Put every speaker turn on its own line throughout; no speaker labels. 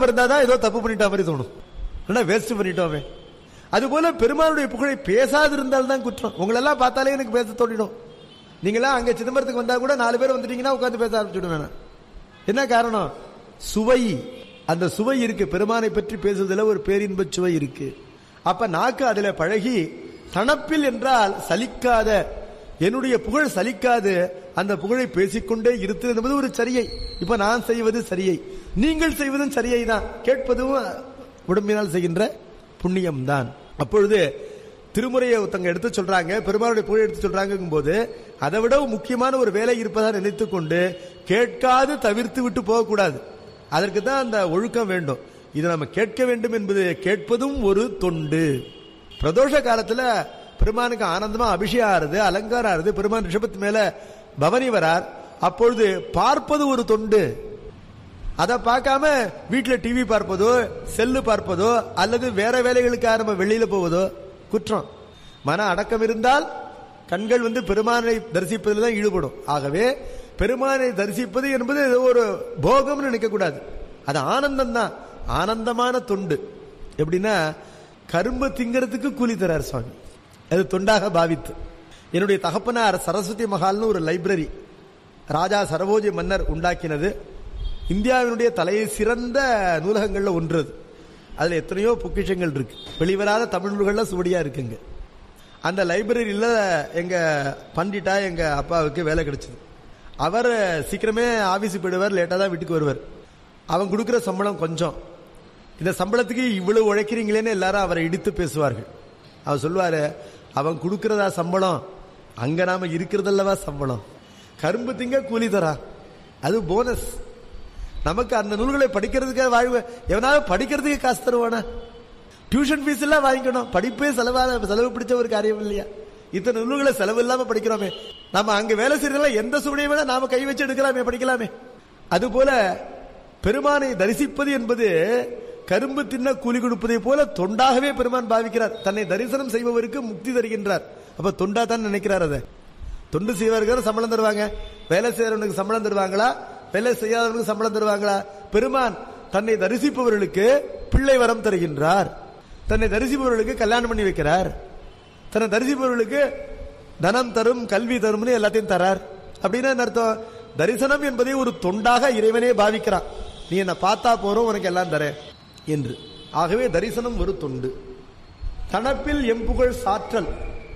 இருந்தாதான் ஏதோ தப்பு பண்ணிட்ட மாதிரி தோணும் இல்லைன்னா வேஸ்ட் பண்ணிட்டோமே அதுபோல பெருமாளுடைய புகழை பேசாதிருந்தால் தான் குற்றம் உங்களெல்லாம் பார்த்தாலே எனக்கு பேச தோணிடும் நீங்களாம் அங்க சிதம்பரத்துக்கு வந்தா கூட நாலு பேர் வந்துட்டீங்கன்னா உட்காந்து பேச ஆரம்பிச்சுடுவேன் நான். என்ன காரணம் சுவை அந்த சுவை இருக்கு பெருமானை பற்றி பேசுவதில் ஒரு பேரின்ப சுவை இருக்கு அப்ப நாக்கு அதுல பழகி தணப்பில் என்றால் சலிக்காத என்னுடைய புகழ் சலிக்காது அந்த புகழை பேசிக்கொண்டே இருத்தல் என்பது ஒரு சரியை இப்ப நான் செய்வது சரியை நீங்கள் செய்வதும் சரியை தான் கேட்பதும் உடம்பினால் செய்கின்ற புண்ணியம் தான் அப்பொழுது திருமுறையை ஒருத்தங்க எடுத்து சொல்றாங்க பெருமாளுடைய புகழை எடுத்து சொல்றாங்க போது அதை விட முக்கியமான ஒரு வேலை இருப்பதா நினைத்துக் கொண்டு கேட்காது தவிர்த்து விட்டு போகக்கூடாது அதற்கு தான் அந்த ஒழுக்கம் வேண்டும் இது நம்ம கேட்க வேண்டும் என்பது கேட்பதும் ஒரு தொண்டு பிரதோஷ காலத்துல பெருமானுக்கு ஆனந்தமா அபிஷேகம் ஆறுது அலங்காரம் ஆறுது பெருமான் ரிஷபத்து மேல பவனி வரார் அப்பொழுது பார்ப்பது ஒரு தொண்டு அதை பார்க்காம வீட்டுல டிவி பார்ப்பதோ செல்லு பார்ப்பதோ அல்லது வேற வேலைகளுக்காக நம்ம வெளியில போவதோ குற்றம் மன அடக்கம் இருந்தால் கண்கள் வந்து பெருமானை தரிசிப்பதில் தான் ஈடுபடும் ஆகவே பெருமானை தரிசிப்பது என்பது ஏதோ ஒரு போகம்னு நினைக்க கூடாது அது ஆனந்தம் தான் ஆனந்தமான தொண்டு எப்படின்னா கரும்பு திங்கிறதுக்கு கூலி தரார் சுவாமி அது தொண்டாக பாவித்து என்னுடைய தகப்பனார் சரஸ்வதி மகால்னு ஒரு லைப்ரரி ராஜா சரபோஜி மன்னர் உண்டாக்கினது இந்தியாவினுடைய தலையை சிறந்த நூலகங்கள்ல ஒன்று அது அதுல எத்தனையோ பொக்கிஷங்கள் இருக்கு வெளிவராத தமிழ் நூல்கள்ல சுவடியா இருக்குங்க அந்த லைப்ரரியில எங்க பண்டிட்டா எங்க அப்பாவுக்கு வேலை கிடைச்சது அவர் சீக்கிரமே ஆபீஸ் போயிடுவார் லேட்டா தான் வீட்டுக்கு வருவார் அவன் கொடுக்கிற சம்பளம் கொஞ்சம் இந்த சம்பளத்துக்கு இவ்வளவு உழைக்கிறீங்களேன்னு எல்லாரும் அவரை இடித்து பேசுவார்கள் அவர் சொல்லுவாரு அவன் கொடுக்கிறதா சம்பளம் அங்க நாம இருக்கிறதல்லவா சம்பளம் கரும்பு திங்க கூலி தரா அது போனஸ் நமக்கு அந்த நூல்களை படிக்கிறதுக்கு வாழ்வு எவனாவது படிக்கிறதுக்கு காசு தருவானா டியூஷன் ஃபீஸ் எல்லாம் வாங்கிக்கணும் படிப்பே செலவாத செலவு பிடிச்ச ஒரு காரியம் இல்லையா இத்தனை நூல்களை செலவு இல்லாம படிக்கிறோமே நம்ம அங்க வேலை செய்யறதுல எந்த சூழ்நிலை வேணா நாம கை வச்சு எடுக்கலாமே படிக்கலாமே அதுபோல பெருமானை தரிசிப்பது என்பது கரும்பு தின்ன கூலி கொடுப்பதை போல தொண்டாகவே பெருமான் பாவிக்கிறார் தன்னை தரிசனம் செய்பவருக்கு முக்தி தருகின்றார் அப்ப தொண்டா தான் நினைக்கிறார் அதை தொண்டு செய்வர்கள் சம்பளம் தருவாங்க வேலை செய்யறவனுக்கு சம்பளம் தருவாங்களா வேலை செய்யாதவனுக்கு சம்பளம் தருவாங்களா பெருமான் தன்னை தரிசிப்பவர்களுக்கு பிள்ளை வரம் தருகின்றார் தன்னை தரிசிப்பவர்களுக்கு கல்யாணம் பண்ணி வைக்கிறார் தன்னை தரிசிப்பவர்களுக்கு தனம் தரும் கல்வி தரும்னு எல்லாத்தையும் தரார் அப்படின்னா என்ன அர்த்தம் தரிசனம் என்பதை ஒரு தொண்டாக இறைவனே பாவிக்கிறான் நீ என்ன பார்த்தா போறோம் உனக்கு எல்லாம் தரேன் என்று ஆகவே தரிசனம் ஒரு தொண்டு தனப்பில் எம்புகழ் சாற்றல்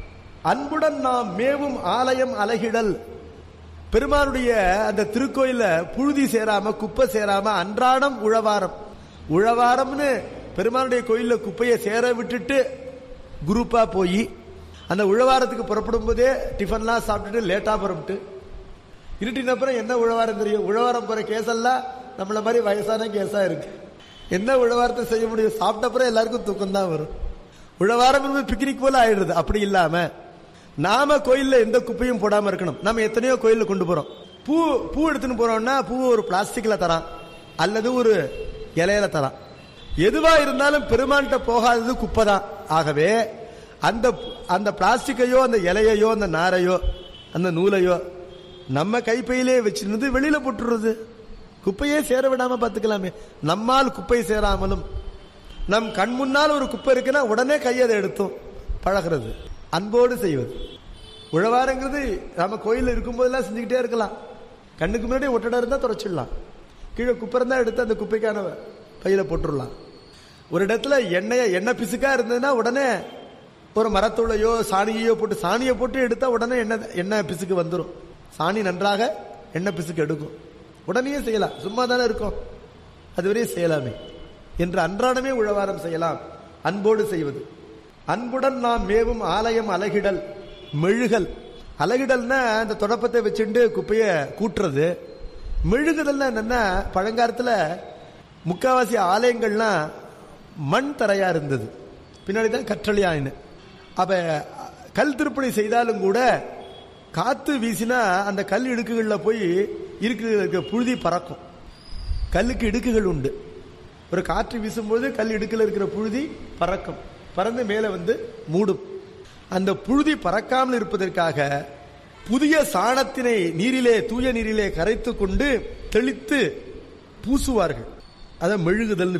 அன்புடன் நாம் மேவும் ஆலயம் அலகிடல் பெருமானுடைய அந்த திருக்கோயில புழுதி சேராம குப்பை சேராம அன்றாடம் உழவாரம் உழவாரம்னு பெருமானுடைய கோயில்ல குப்பையை சேர விட்டுட்டு குரூப்பா போய் அந்த உழவாரத்துக்கு புறப்படும் போதே டிஃபன்லாம் சாப்பிட்டுட்டு லேட்டா புறப்பட்டு இருட்டின அப்புறம் என்ன உழவாரம் தெரியும் உழவாரம் போற கேஸெல்லாம் நம்மள மாதிரி வயசான கேஸா இருக்கு என்ன உழவாரத்தை செய்ய முடியும் சாப்பிட்ட அப்புறம் எல்லாருக்கும் தூக்கம் தான் வரும் உழவாரம் என்பது பிக்னிக் போல ஆயிடுது அப்படி இல்லாம நாம கோயில்ல எந்த குப்பையும் போடாம இருக்கணும் நம்ம எத்தனையோ கோயில்ல கொண்டு போறோம் பூ பூ எடுத்துன்னு போறோம்னா பூ ஒரு பிளாஸ்டிக்ல தரான் அல்லது ஒரு இலையில தரான் எதுவா இருந்தாலும் பெருமான்கிட்ட போகாதது குப்பை தான் ஆகவே அந்த அந்த பிளாஸ்டிக்கையோ அந்த இலையையோ அந்த நாரையோ அந்த நூலையோ நம்ம கைப்பையிலே வச்சிருந்து வெளியில போட்டுறது குப்பையே சேர விடாம பாத்துக்கலாமே நம்மால் குப்பை சேராமலும் நம் கண் முன்னால் ஒரு குப்பை இருக்குன்னா உடனே கையதை எடுத்தோம் பழகிறது அன்போடு செய்வது உழவாரங்கிறது நம்ம கோயில்ல இருக்கும்போதெல்லாம் செஞ்சுக்கிட்டே இருக்கலாம் கண்ணுக்கு முன்னாடி ஒட்டடை இருந்தா துடைச்சிடலாம் கீழே குப்பை இருந்தா எடுத்து அந்த குப்பைக்கான பையில போட்டுடலாம் ஒரு இடத்துல எண்ணெய எண்ணெய் பிசுக்கா இருந்ததுன்னா உடனே ஒரு மரத்துளையோ சாணியையோ போட்டு சாணியை போட்டு எடுத்தா உடனே எண்ணெய் எண்ணெய் பிசுக்கு வந்துடும் சாணி நன்றாக எண்ணெய் பிசுக்கு எடுக்கும் உடனே செய்யலாம் சும்மா தானே இருக்கும் அதுவரையும் செய்யலாமே என்று அன்றாடமே உழவாரம் செய்யலாம் அன்போடு செய்வது அன்புடன் நாம் மேவும் ஆலயம் அலகிடல் மெழுகல் அலகிடல்னா அந்த தொடப்பத்தை வச்சுட்டு குப்பைய கூட்டுறது மெழுகுதல்னா என்னன்னா பழங்காலத்துல முக்காவாசி ஆலயங்கள்லாம் மண் தரையா இருந்தது பின்னாடி தான் கற்றளியாயின்னு அப்ப கல் திருப்பணி செய்தாலும் கூட காத்து வீசினா அந்த கல் இடுக்குகள்ல போய் இருக்கிற புழுதி பறக்கும் கல்லுக்கு இடுக்குகள் உண்டு ஒரு காற்று வீசும்போது கல் இடுக்கில் இருக்கிற புழுதி பறக்கும் பறந்து மேலே வந்து மூடும் அந்த புழுதி பறக்காமல் இருப்பதற்காக புதிய சாணத்தினை நீரிலே தூய நீரிலே கரைத்து கொண்டு தெளித்து பூசுவார்கள் அதை மெழுகுதல்